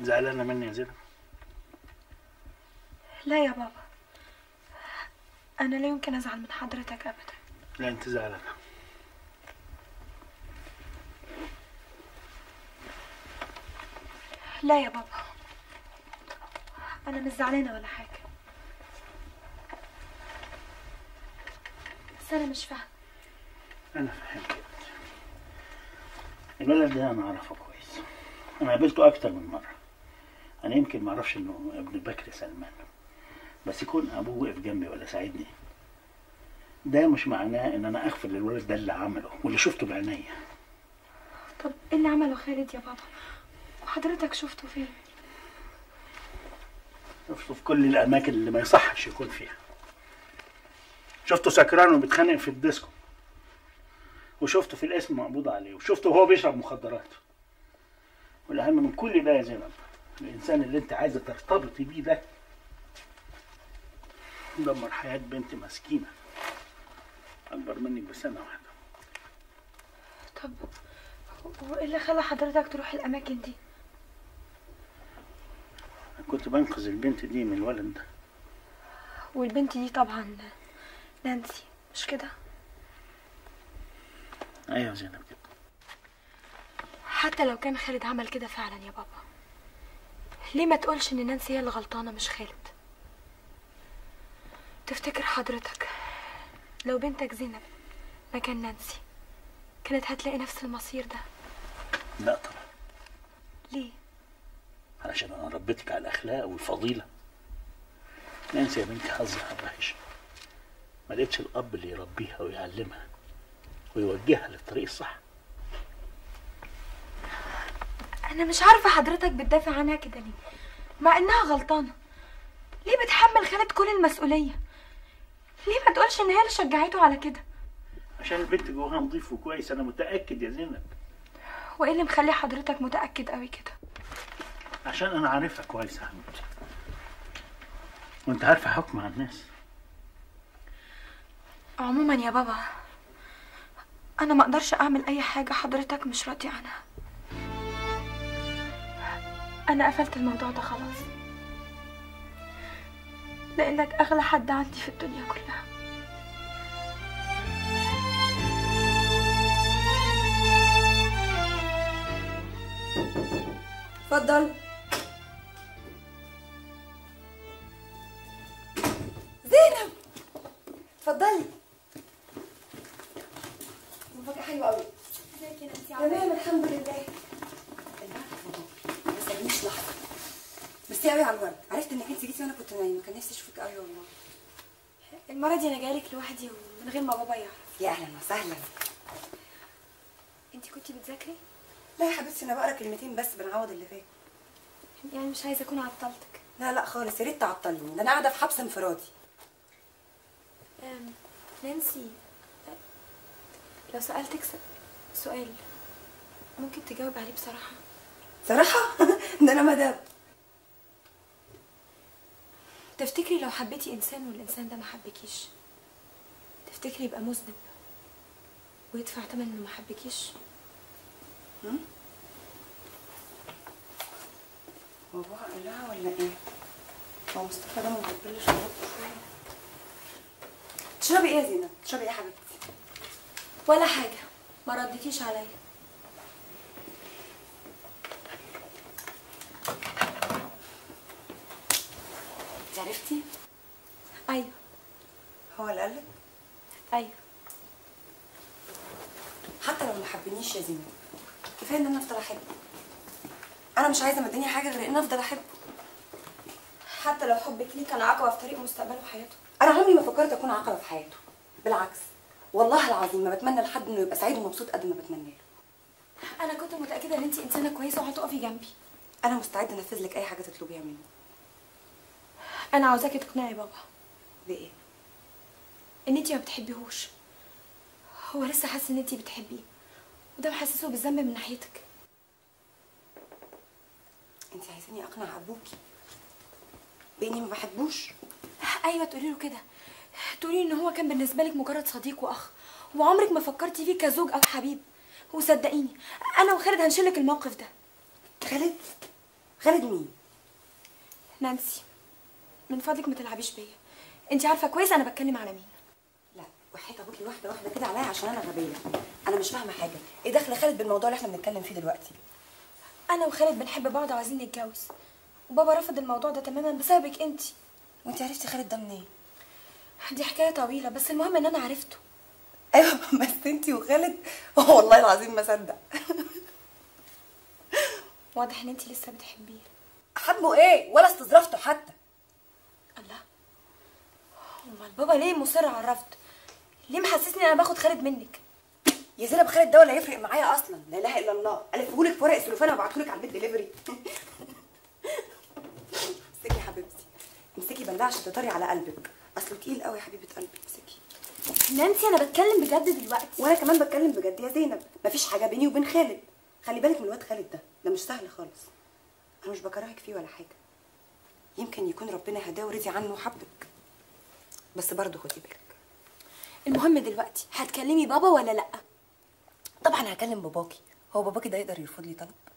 زعلانه مني يا زينب لا يا بابا انا لا يمكن ازعل من حضرتك ابدا لا انت زعلانه لا يا بابا انا مش زعلانه ولا حاجه بس انا مش فاهمه انا فهمت يا بنتي. الولد ده انا اعرفه كويس انا قابلته اكتر من مره انا يمكن ما اعرفش انه ابن بكر سلمان بس يكون ابوه وقف جنبي ولا ساعدني ده مش معناه ان انا اغفر للولد ده اللي عمله واللي شفته بعينيا طب ايه اللي عمله خالد يا بابا وحضرتك شفته فين شفته في كل الاماكن اللي ما يصحش يكون فيها شفته سكران وبيتخانق في الديسكو وشفته في الاسم مقبوض عليه وشفته وهو بيشرب مخدرات والاهم من كل ده يا زينب الانسان اللي انت عايزه ترتبطي بيه ده دمر حياه بنت مسكينه اكبر منك بسنه واحده طب وايه اللي خلى حضرتك تروح الاماكن دي أنا كنت بنقذ البنت دي من الولد ده والبنت دي طبعا نانسي مش كده ايوه يا زينب كده حتى لو كان خالد عمل كده فعلا يا بابا ليه ما تقولش ان نانسي هي اللي غلطانه مش خالد تفتكر حضرتك لو بنتك زينب مكان نانسي كانت هتلاقي نفس المصير ده لا طبعا ليه علشان انا ربيتك على الاخلاق والفضيله نانسي يا بنتي حظها وحش ما لقيتش الاب اللي يربيها ويعلمها ويوجهها للطريق الصح انا مش عارفه حضرتك بتدافع عنها كده ليه مع انها غلطانه ليه بتحمل خالد كل المسؤوليه ليه ما تقولش ان هي اللي شجعته على كده عشان البنت جواها نظيف وكويس انا متاكد يا زينب وايه اللي مخلي حضرتك متاكد قوي كده عشان انا عارفها كويس يا حبيبتي وانت عارفه حكم على الناس عموما يا بابا انا ما اقدرش اعمل اي حاجه حضرتك مش راضي عنها انا قفلت الموضوع ده خلاص لانك اغلى حد عندي في الدنيا كلها اتفضل زينب اتفضلي مفاجأة حلوة قوي تمام الحمد لله ما سابنيش لحظة ميرسي قوي على الورد عرفت انك انت جيتي وانا كنت نايمة كان نفسي اشوفك قوي والله المره دي انا جايلك لوحدي ومن غير ما بابا يعرف يا اهلا وسهلا انت كنتي بتذاكري لا يا حبيبتي انا بقرا كلمتين بس بنعوض اللي فات يعني مش عايزه اكون عطلتك لا لا خالص يا ريت تعطلني ده انا قاعده في حبس انفرادي أم، نانسي أه، لو سالتك س- سؤال ممكن تجاوب عليه بصراحه صراحه ده انا مدام تفتكري لو حبيتي انسان والانسان ده ما حبكيش تفتكري يبقى مذنب ويدفع تمن انه ما حبكيش هو بابا قال لها ولا ايه؟ هو مصطفى ده مدبر شربته شويه تشربي ايه يا زينب؟ تشربي ايه يا حبيبتي؟ ولا حاجه ما ردتيش عليا انت عرفتي؟ ايوه هو اللي قالك؟ ايوه حتى لو ما حبنيش يا زينب كفايه ان انا افضل احبه انا مش عايزه من الدنيا حاجه غير ان افضل احبه حتى لو حبك ليه كان عقبه في طريق مستقبله وحياته انا عمري ما فكرت اكون عقبه في حياته بالعكس والله العظيم ما بتمنى لحد انه يبقى سعيد ومبسوط قد ما بتمنى له انا كنت متاكده ان انت انسانه كويسه وهتقفي جنبي انا مستعده انفذ لك اي حاجه تطلبيها مني انا عاوزاكي تقنعي بابا بايه ان انت ما بتحبيهوش هو لسه حاسس ان انت بتحبيه وده محسسه بالذنب من ناحيتك انت عايزاني اقنع ابوكي باني ما بحبوش ايوه تقولي له كده تقولي ان هو كان بالنسبه لك مجرد صديق واخ وعمرك ما فكرتي فيه كزوج او حبيب وصدقيني انا وخالد هنشيلك الموقف ده خالد خالد مين نانسي من فضلك ما تلعبيش بيا انت عارفه كويس انا بتكلم على مين لا وحياة ابوكي واحده واحده كده عليا عشان انا غبيه انا مش فاهمه حاجه ايه دخل خالد بالموضوع اللي احنا بنتكلم فيه دلوقتي انا وخالد بنحب بعض وعايزين نتجوز وبابا رفض الموضوع ده تماما بسببك انت وانت عرفتي خالد ده منين دي حكايه طويله بس المهم ان انا عرفته ايوه بس انت وخالد والله العظيم ما صدق واضح ان انت لسه بتحبيه حبه ايه ولا استظرفته حتى الله امال بابا ليه مصر على الرفض ليه محسسني انا باخد خالد منك يا زينب خالد ده ولا هيفرق معايا اصلا لا اله الا الله الفهولك في ورق السلوفان وابعتهولك على البيت دليفري امسكي يا حبيبتي امسكي بلعه عشان تطري على قلبك اصله تقيل قوي يا حبيبه قلبي امسكي نانسي انا بتكلم بجد دلوقتي وانا كمان بتكلم بجد يا زينب مفيش حاجه بيني وبين خالد خلي بالك من الواد خالد ده ده مش سهل خالص انا مش بكرهك فيه ولا حاجه يمكن يكون ربنا هداه ورضي عنه وحبك بس برضه خدي بالك المهم دلوقتي هتكلمي بابا ولا لا طبعا هكلم باباكي هو باباكي ده يقدر يرفض لي طلب